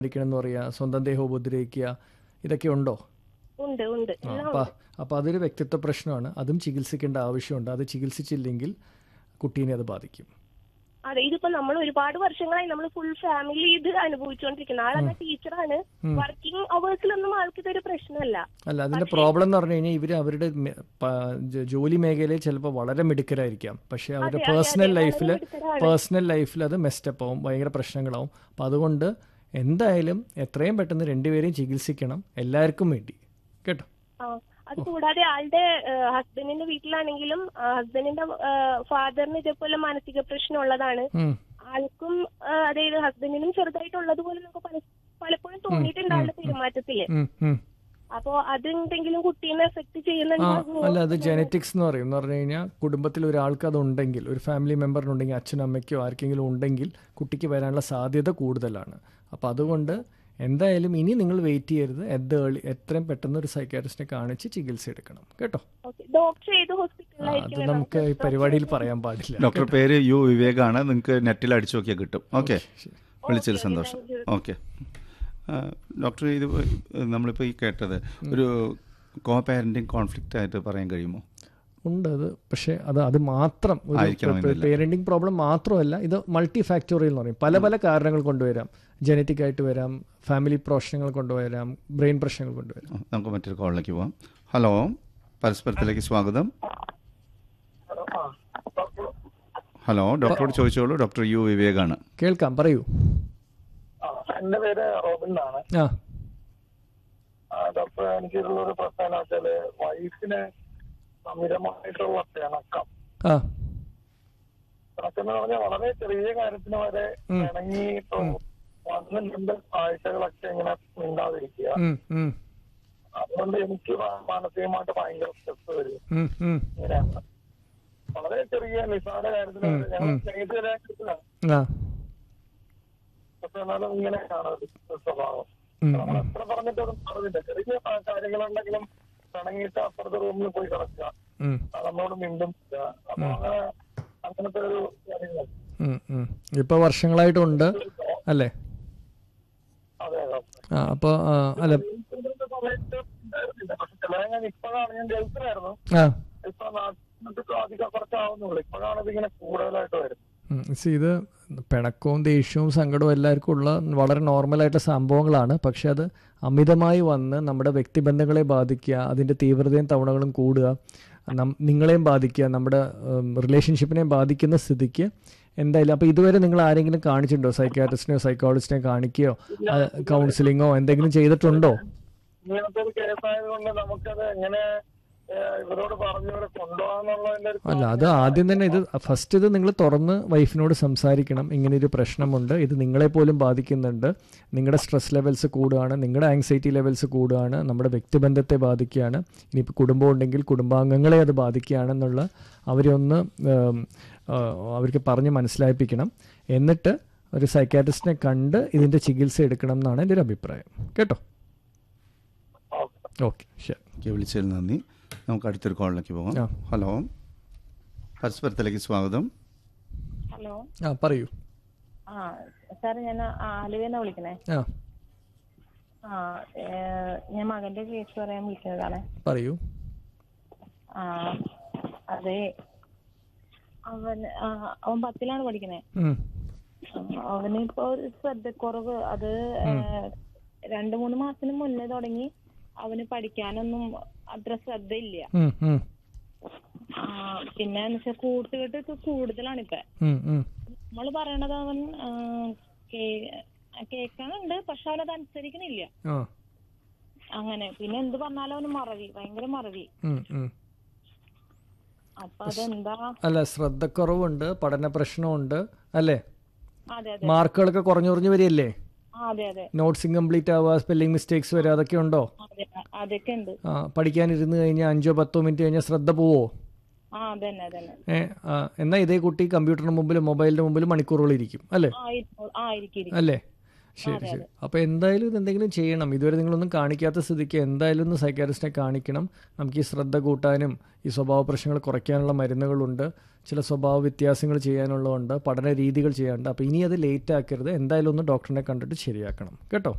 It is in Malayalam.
ഇരിക്കണം എന്ന് പറയുക സ്വന്തം ദേഹം ഉപദ്രവിക്കുക ഇതൊക്കെ ഉണ്ടോ ഉണ്ട് ഉണ്ട് ആ, എല്ലാം അപ്പൊ ഉണ്ട്. അപ്പൊ അതൊരു വ്യക്തിത്വ പ്രശ്നമാണ് അതും ചികിത്സിക്കേണ്ട ആവശ്യമുണ്ട് അത് ചികിത്സിച്ചില്ലെങ്കിൽ കുട്ടീനെ അത് ബാധിക്കും അതെ ഇതിപ്പോ നമ്മൾ ഒരുപാട് വർഷങ്ങളായി നമ്മൾ ഫുൾ ഫാമിലി ഇത് അനുഭവിച്ചുകൊണ്ടിരിക്കുന്നത് ആളെന്ന ടീച്ചറാണ് വർക്കിംഗ് അവേഴ്സിലൊന്നും ആൾക്ക് ഇതൊരു പ്രശ്നമല്ല അല്ല അതിന്റെ പ്രോബ്ലം എന്ന് പറഞ്ഞു കഴിഞ്ഞാൽ ഇവർ അവരുടെ മെ- പ- ജ- ജോലി മേഖലയിൽ ചിലപ്പോൾ വളരെ മിടുക്കരായിരിക്കാം പക്ഷെ അവരുടെ അതെ, അതെ, പേഴ്സണൽ വളരെ ലൈഫിൽ മിടുക്കരാണ്. പേഴ്സണൽ ലൈഫിൽ അത് മെസ്റ്റപ്പ് ആവും ഭയങ്കര പ്രശ്നങ്ങളാവും അപ്പം അതുകൊണ്ട് എന്തായാലും എത്രയും പെട്ടെന്ന് രണ്ടുപേരെയും ചികിത്സിക്കണം എല്ലാവർക്കും വേണ്ടി കേട്ടോ ആ, അത് കൂടാതെ ആളുടെ ഹസ്ബൻഡിന്റെ വീട്ടിലാണെങ്കിലും ഹസ്ബൻഡിന്റെ ഫാദറിന് ഇതേപോലെ മാനസിക പ്രശ്നം ഉള്ളതാണ് ഉം. ആൾക്കും ആ, അതായത് ഹസ്ബൻഡിനും ചെറുതായിട്ടുള്ളത് പോലെ നമുക്ക് പല- പലപ്പോഴും തോന്നിയിട്ടുണ്ട് ആളുടെ പെരുമാറ്റത്തില് ഉം, ഉം. അപ്പോ അതെന്തെങ്കിലും കുട്ടീനെ എഫക്ട് ആ ചെയ്യുന്നുണ്ടോ അല്ല അത് ജനറ്റിക്സ് എന്ന് പറയും എന്ന് പറഞ്ഞു കഴിഞ്ഞാൽ കുടുംബത്തിൽ ഒരാൾക്ക് അത് ഉണ്ടെങ്കിൽ ഒരു ഫാമിലി മെമ്പറിനുണ്ടെങ്കിൽ അച്ഛനും അമ്മയ്ക്കോ ആർക്കെങ്കിലും ഉണ്ടെങ്കിൽ കുട്ടിക്ക് വരാനുള്ള സാധ്യത കൂടുതലാണ് അപ്പോൾ അതുകൊണ്ട് എന്തായാലും ഇനി നിങ്ങൾ വെയിറ്റ് ചെയ്യരുത് എത് ഏർലി എത്രയും പെട്ടെന്ന് ഒരു സൈക്കാട്രിസ്റ്റിനെ കാണിച്ച് ചികിത്സ എടുക്കണം കേട്ടോ ഡോക്ടർ ഏത് ആ, അത് ഹോസ്പിറ്റലിലായിരിക്കും നമുക്ക് ഈ പരിപാടിയിൽ പറയാൻ പാടില്ല ഡോക്ടർ പേര് യു വിവേകാണ് നിങ്ങൾക്ക് നെറ്റിൽ അടിച്ചു നോക്കിയാൽ കിട്ടും ഓക്കെ വിളിച്ചതിൽ സന്തോഷം ഓക്കെ ഡോക്ടർ ഇത് നമ്മളിപ്പോൾ ഈ കേട്ടത് ഒരു കോ പാരൻറ്റിങ് കോൺഫ്ലിക്റ്റ് ആയിട്ട് പറയാൻ കഴിയുമോ ഉണ്ട് അത് പക്ഷേ അത് അത് മാത്രം ആയിരിക്കണമെന്നില്ല. പേരന്റിങ് പ്രോബ്ലം മാത്രമല്ല ഇത് മൾട്ടി ഫാക്ടോറിയൽ എന്ന് പറയും പല പല കാരണങ്ങൾ കൊണ്ടുവരാം ജനറ്റിക് ആയിട്ട് വരാം ഫാമിലി പ്രശ്നങ്ങൾ കൊണ്ടുവരാം ബ്രെയിൻ പ്രശ്നങ്ങൾ കൊണ്ടുവരാം ആ, നമുക്ക് മറ്റൊരു കോളിലേക്ക് പോവാം ഹലോ പരസ്പരത്തിലേക്ക് സ്വാഗതം ഹലോ ഡോക്ടറോട് ചോദിച്ചോളൂ ഡോക്ടർ യു വിവേകാണ് കേൾക്കാം പറയൂ ആ, എന്റെ പേര് റോബിൻ എന്നാണ് ആ ആ, ഡോക്ടർ എനിക്കുള്ള ഒരു പ്രശ്നം എന്ന് വെച്ചാല് വൈഫിന് അമിതമായിട്ടുള്ള പിണക്കം ആ പിണക്കം എന്ന് പറഞ്ഞാൽ വളരെ ചെറിയ കാര്യത്തിന് വരെ ഉം. പിണങ്ങി ഇപ്പൊ ഒന്നും രണ്ട് ആഴ്ചകളൊക്കെ ഇങ്ങനെ മിണ്ടാതിരിക്കുക ഉം, ഉം, അതുകൊണ്ട് എനിക്ക് മാ- മാനസികമായിട്ട് ഭയങ്കര സ്ട്രെസ് വരും ഉം, ഉം. ഇങ്ങനെയാണ് വളരെ ചെറിയ നിസ്സാര കാര്യത്തിന് വരെ ഞങ്ങൾ ഉം. സ്നേഹിതരായിട്ടില്ല ആ പക്ഷെ എന്നാലും ഇങ്ങനെയാണ് ഒരു സ്വഭാവം ഉം, നമ്മൾ ഉം. എത്ര പറഞ്ഞിട്ടൊന്നും പറഞ്ഞില്ല ചെറിയ ആ കാര്യങ്ങളുണ്ടെങ്കിലും പിണങ്ങിയിട്ട് അപ്പുറത്തെ റൂമിൽ പോയി കിടക്കുക ഉം, ആ, നമ്മളോട് മിണ്ടും ഇല്ല. അപ്പൊ അങ്ങനെ അങ്ങനത്തെ ഒരു കാര്യങ്ങൾ ഉം, ഉം. ഇപ്പൊ വർഷങ്ങളായിട്ടുണ്ട് അല്ലേ അതെ അതെ ആ അപ്പോൾ അല്ല ഇന്നത്തെ സമയത്ത് ഉണ്ടായിരുന്നില്ല. പക്ഷെ ചില ഞാൻ ഇപ്പോഴാണ് ഞാൻ ഗൾഫിലായിരുന്നു ആ ഇപ്പൊ നാട്ടിൽ അധികം കുറച്ചാവുന്നുള്ളൂ ഇപ്പോഴാണ് ഇതിങ്ങനെ കൂടുതലായിട്ട് വരുന്നത് ഉം. See, ഇത് പിണക്കവും ദേഷ്യവും സങ്കടവും എല്ലാവർക്കും ഉള്ള വളരെ നോർമലായിട്ടുള്ള സംഭവങ്ങളാണ് പക്ഷെ അത് അമിതമായി വന്ന് നമ്മുടെ വ്യക്തിബന്ധങ്ങളെ ബാധിക്കുക അതിൻ്റെ തീവ്രതയും തവണകളും കൂടുക നം- നിങ്ങളെയും ബാധിക്കുക നമ്മുടെ റിലേഷൻഷിപ്പിനെയും ബാധിക്കുന്ന സ്ഥിതിക്ക് എന്തായാലും അപ്പോൾ ഇതുവരെ നിങ്ങൾ ആരെങ്കിലും കാണിച്ചിട്ടുണ്ടോ സൈക്കാട്രിസ്റ്റിനെയോ സൈക്കോളജിസ്റ്റിനെയോ കാണിക്കുകയോ കൗൺസിലിങ്ങോ എന്തെങ്കിലും ചെയ്തിട്ടുണ്ടോ ഇങ്ങനത്തെ ഒരു കേസായത് കൊണ്ട് നമുക്കത് എങ്ങനെ ഏഹ്, ഇവരോട് പറഞ്ഞവരെ കൊണ്ടുപോകാന്നുള്ളതിന്റെ ഒരു അല്ല അത് ആദ്യം തന്നെ ഇത് ഫസ്റ്റ് ഇത് നിങ്ങൾ തുറന്ന് വൈഫിനോട് സംസാരിക്കണം ഇങ്ങനെ ഒരു പ്രശ്നമുണ്ട് ഇത് നിങ്ങളെ പോലും ബാധിക്കുന്നുണ്ട് നിങ്ങളുടെ സ്ട്രെസ് ലെവൽസ് കൂടുകയാണ് നിങ്ങളുടെ ആങ്സൈറ്റി ലെവൽസ് കൂടുകയാണ് നമ്മുടെ വ്യക്തിബന്ധത്തെ ബാധിക്കുകയാണ് ഇനിയിപ്പോൾ കുടുംബം ഉണ്ടെങ്കിൽ കുടുംബാംഗങ്ങളെ അത് ബാധിക്കുകയാണെന്നുള്ള അവരെ ഒന്ന് ഉം, ആ, അവർക്ക് പറഞ്ഞ് മനസ്സിലായിപ്പിക്കണം എന്നിട്ട് ഒരു സൈക്കാട്രിസ്റ്റിനെ കണ്ട് ഇതിൻ്റെ ചികിത്സ എടുക്കണം എന്നാണ് എൻ്റെ ഒരു അഭിപ്രായം കേട്ടോ ഓക്കെ ശരി ഓക്കെ വിളിച്ചതിൽ നന്ദി നമുക്ക് അടുത്തൊരു കോളിലേക്ക് പോകാം ആ. ഹലോ പരസ്പരത്തിലേക്ക് സ്വാഗതം ഹലോ ആ പറയൂ ആ സാർ ഞാൻ ആലുവെന്നാ വിളിക്കണേ ആ ആ ഏ, ഞാൻ മകന്റെ കേസ് പറയാൻ വിളിക്കുന്നതാണ് പറയൂ ആ അതെ അവൻ ആ, അവൻ പത്തിലാണ് പഠിക്കണേ ഉം. അവന് ഇപ്പൊ ഒരു ശ്രദ്ധക്കുറവ് അത് ഏ, രണ്ട് മൂന്ന് മാസത്തിന് മുന്നേ തുടങ്ങി അവന് പഠിക്കാനൊന്നും അത്ര ശ്രദ്ധയില്ല ഉം, ഉം, ആ, പിന്നെ എന്ന് വെച്ചാൽ കൂട്ടുകെട്ട് ഇപ്പൊ കൂടുതലാണ് ഇപ്പൊ ഉം, ഉം. നമ്മൾ പറയണത് അവൻ ആ, കേ- കേൾക്കാനുണ്ട് പക്ഷെ അവനത് അനുസരിക്കണില്ല ആ അങ്ങനെ പിന്നെ എന്ത് പറഞ്ഞാലും അവന് മറവി ഭയങ്കര മറവി ഉം, ഉം. അപ്പൊ അതെന്താ അല്ല ശ്രദ്ധക്കുറവുണ്ട് പഠന പ്രശ്നമുണ്ട് അല്ലേ അതെ അതെ മാർക്കുകളൊക്കെ കുറഞ്ഞു കുറഞ്ഞു വരികയല്ലേ ആ, അതെ അതെ നോട്ട്സ് ഇൻകംപ്ലീറ്റ് ആവുക സ്പെല്ലിംഗ് മിസ്റ്റേക്സ് വരിക അതൊക്കെ ഉണ്ടോ അതെ അതൊക്കെ ഉണ്ട് ആ പഠിക്കാനിരുന്ന് കഴിഞ്ഞാൽ അഞ്ചോ പത്തോ മിനിറ്റ് കഴിഞ്ഞാൽ ശ്രദ്ധ പോവോ ആ അതന്നെ അതന്നെ ഏ ആ, എന്നാ ഇതേ കുട്ടി കമ്പ്യൂട്ടറിന് മുമ്പിലും മൊബൈലിന്റെ മുമ്പിലും മണിക്കൂറുകൾ ഇരിക്കും അല്ലേ ആ ഇരി- ആ ഇരിക്കും ഇരിക്കും. അല്ലേ ശരി ശരി അപ്പോൾ എന്തായാലും ഇത് എന്തെങ്കിലും ചെയ്യണം ഇതുവരെ നിങ്ങളൊന്നും കാണിക്കാത്ത സ്ഥിതിക്ക് എന്തായാലും ഒന്ന് സൈക്കാട്രിസ്റ്റിനെ കാണിക്കണം നമുക്ക് ഈ ശ്രദ്ധ കൂട്ടാനും ഈ സ്വഭാവ പ്രശ്നങ്ങൾ കുറയ്ക്കാനുള്ള മരുന്നുകളുണ്ട് ചില സ്വഭാവ വ്യത്യാസങ്ങൾ ചെയ്യാനുള്ളതുണ്ട് പഠന രീതികൾ ചെയ്യാനുണ്ട് അപ്പോൾ ഇനി അത് ലേറ്റ് ആക്കരുത് എന്തായാലും ഒന്ന് ഡോക്ടറിനെ കണ്ടിട്ട് ശരിയാക്കണം കേട്ടോ